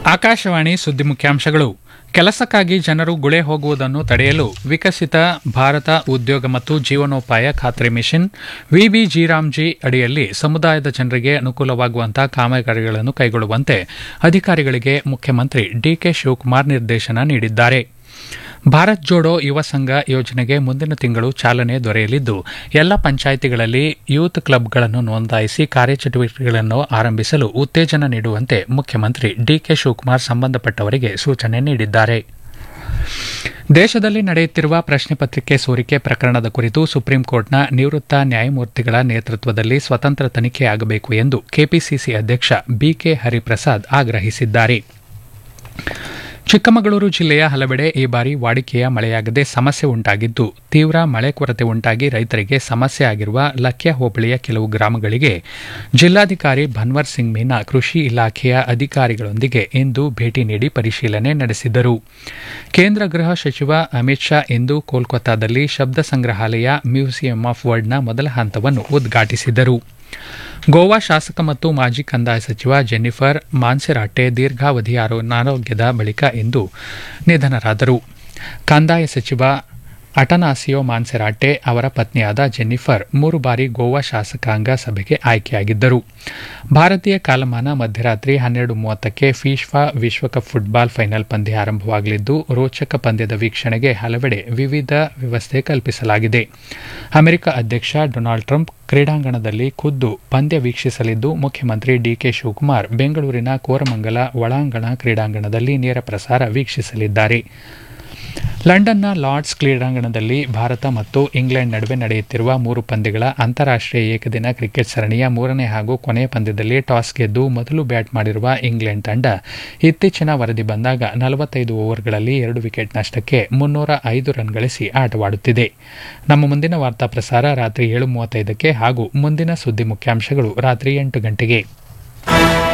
ಆಕಾಶವಾಣಿ ಸುದ್ದಿ ಮುಖ್ಯಾಂಶಗಳು ಕೆಲಸಕ್ಕಾಗಿ ಜನರು ಗುಳೆ ಹೋಗುವುದನ್ನು ತಡೆಯಲು ವಿಕಸಿತ ಭಾರತ ಉದ್ಯೋಗ ಮತ್ತು ಜೀವನೋಪಾಯ ಖಾತ್ರಿ ಮಿಷನ್ ವಿಬಿಜಿರಾಮ್ಜಿ ಅಡಿಯಲ್ಲಿ ಸಮುದಾಯದ ಜನರಿಗೆ ಅನುಕೂಲವಾಗುವಂತಹ ಕಾಮಗಾರಿಗಳನ್ನು ಕೈಗೊಳ್ಳುವಂತೆ ಅಧಿಕಾರಿಗಳಿಗೆ ಮುಖ್ಯಮಂತ್ರಿ ಡಿಕೆ ಶಿವಕುಮಾರ್ ನಿರ್ದೇಶನ ನೀಡಿದ್ದಾರೆ ಭಾರತ್ ಜೋಡೋ ಯುವ ಸಂಘ ಯೋಜನೆಗೆ ಮುಂದಿನ ತಿಂಗಳು ಚಾಲನೆ ದೊರೆಯಲಿದ್ದು ಎಲ್ಲ ಪಂಚಾಯಿತಿಗಳಲ್ಲಿ ಯೂತ್ ಕ್ಲಬ್ಗಳನ್ನು ನೋಂದಾಯಿಸಿ ಕಾರ್ಯಚಟುವಟಿಕೆಗಳನ್ನು ಆರಂಭಿಸಲು ಉತ್ತೇಜನ ನೀಡುವಂತೆ ಮುಖ್ಯಮಂತ್ರಿ ಡಿಕೆ ಶಿವಕುಮಾರ್ ಸಂಬಂಧಪಟ್ಟವರಿಗೆ ಸೂಚನೆ ನೀಡಿದ್ದಾರೆ ದೇಶದಲ್ಲಿ ನಡೆಯುತ್ತಿರುವ ಪ್ರಶ್ನೆ ಪತ್ರಿಕೆ ಸೋರಿಕೆ ಪ್ರಕರಣದ ಕುರಿತು ಸುಪ್ರೀಂ ಕೋರ್ಟ್ನ ನಿವೃತ್ತ ನ್ಯಾಯಮೂರ್ತಿಗಳ ನೇತೃತ್ವದಲ್ಲಿ ಸ್ವತಂತ್ರ ತನಿಖೆಯಾಗಬೇಕು ಎಂದು ಕೆಪಿಸಿಸಿ ಅಧ್ಯಕ್ಷ ಬಿಕೆ ಹರಿಪ್ರಸಾದ್ ಆಗ್ರಹಿಸಿದ್ದಾರೆ ಚಿಕ್ಕಮಗಳೂರು ಜಿಲ್ಲೆಯ ಹಲವೆಡೆ ಈ ಬಾರಿ ವಾಡಿಕೆಯ ಮಳೆಯಾಗದೆ ಸಮಸ್ಯೆ ಉಂಟಾಗಿದ್ದು ತೀವ್ರ ಮಳೆ ಕೊರತೆ ಉಂಟಾಗಿ ರೈತರಿಗೆ ಸಮಸ್ಯೆ ಆಗಿರುವ ಲಕ್ಯ ಹೋಬಳಿಯ ಕೆಲವು ಗ್ರಾಮಗಳಿಗೆ ಜಿಲ್ಲಾಧಿಕಾರಿ ಭನ್ವರ್ ಸಿಂಗ್ ಮೀನಾ ಕೃಷಿ ಇಲಾಖೆಯ ಅಧಿಕಾರಿಗಳೊಂದಿಗೆ ಇಂದು ಭೇಟಿ ನೀಡಿ ಪರಿಶೀಲನೆ ನಡೆಸಿದರು ಕೇಂದ್ರ ಗೃಹ ಸಚಿವ ಅಮಿತ್ ಶಾ ಇಂದು ಕೋಲ್ಕತ್ತಾದಲ್ಲಿ ಶಬ್ದ ಸಂಗ್ರಹಾಲಯ ಮ್ಯೂಸಿಯಂ ಆಫ್ ವರ್ಲ್ಡ್ನ ಮೊದಲ ಹಂತವನ್ನು ಉದ್ಘಾಟಿಸಿದರು ಗೋವಾ ಶಾಸಕ ಮತ್ತು ಮಾಜಿ ಕಂದಾಯ ಸಚಿವ ಜೆನ್ನಿಫರ್ ಮಾನ್ಸೆರಾಟೆ ದೀರ್ಘಾವಧಿ ಅನಾರೋಗ್ಯದ ಬಳಿಕ ಇಂದು ನಿಧನರಾದರು ಕಂದಾಯ ಸಚಿವ ಅಟನಾಸಿಯೋ ಮಾನ್ಸೆರಾಟೆ ಅವರ ಪತ್ನಿಯಾದ ಜೆನ್ನಿಫರ್ ಮೂರು ಬಾರಿ ಗೋವಾ ಶಾಸಕಾಂಗ ಸಭೆಗೆ ಆಯ್ಕೆಯಾಗಿದ್ದರು ಭಾರತೀಯ ಕಾಲಮಾನ ಮಧ್ಯರಾತ್ರಿ ಹನ್ನೆರಡು ಮೂವತ್ತಕ್ಕೆ ಫೀಫಾ ವಿಶ್ವಕಪ್ ಫುಟ್ಬಾಲ್ ಫೈನಲ್ ಪಂದ್ಯ ಆರಂಭವಾಗಲಿದ್ದು ರೋಚಕ ಪಂದ್ಯದ ವೀಕ್ಷಣೆಗೆ ಹಲವೆಡೆ ವಿವಿಧ ವ್ಯವಸ್ಥೆ ಕಲ್ಪಿಸಲಾಗಿದೆ ಅಮೆರಿಕ ಅಧ್ಯಕ್ಷ ಡೊನಾಲ್ಡ್ ಟ್ರಂಪ್ ಕ್ರೀಡಾಂಗಣದಲ್ಲಿ ಖುದ್ದು ಪಂದ್ಯ ವೀಕ್ಷಿಸಲಿದ್ದು ಮುಖ್ಯಮಂತ್ರಿ ಡಿಕೆ ಶಿವಕುಮಾರ್ ಬೆಂಗಳೂರಿನ ಕೋರಮಂಗಲ ಒಳಾಂಗಣ ಕ್ರೀಡಾಂಗಣದಲ್ಲಿ ನೇರ ಪ್ರಸಾರ ವೀಕ್ಷಿಸಲಿದ್ದಾರೆ ಲಂಡನ್ನ ಲಾರ್ಡ್ಸ್ ಕ್ರೀಡಾಂಗಣದಲ್ಲಿ ಭಾರತ ಮತ್ತು ಇಂಗ್ಲೆಂಡ್ ನಡುವೆ ನಡೆಯುತ್ತಿರುವ ಮೂರು ಪಂದ್ಯಗಳ ಅಂತಾರಾಷ್ಟೀಯ ಏಕದಿನ ಕ್ರಿಕೆಟ್ ಸರಣಿಯ ಮೂರನೇ ಹಾಗೂ ಕೊನೆಯ ಪಂದ್ಯದಲ್ಲಿ ಟಾಸ್ ಗೆದ್ದು ಮೊದಲು ಬ್ಯಾಟ್ ಮಾಡಿರುವ ಇಂಗ್ಲೆಂಡ್ ತಂಡ ಇತ್ತೀಚಿನ ವರದಿ ಬಂದಾಗ ನಲವತ್ತೈದು ಓವರ್ಗಳಲ್ಲಿ ಎರಡು ವಿಕೆಟ್ ನಷ್ಟಕ್ಕೆ ಮುನ್ನೂರ ಐದು ರನ್ ಗಳಿಸಿ ಆಟವಾಡುತ್ತಿದೆ ನಮ್ಮ ಮುಂದಿನ ವಾರ್ತಾ ಪ್ರಸಾರ ರಾತ್ರಿ ಏಳು ಮೂವತ್ತೈದಕ್ಕೆ ಹಾಗೂ ಮುಂದಿನ ಸುದ್ದಿ ಮುಖ್ಯಾಂಶಗಳು ರಾತ್ರಿ ಎಂಟು ಗಂಟೆಗೆ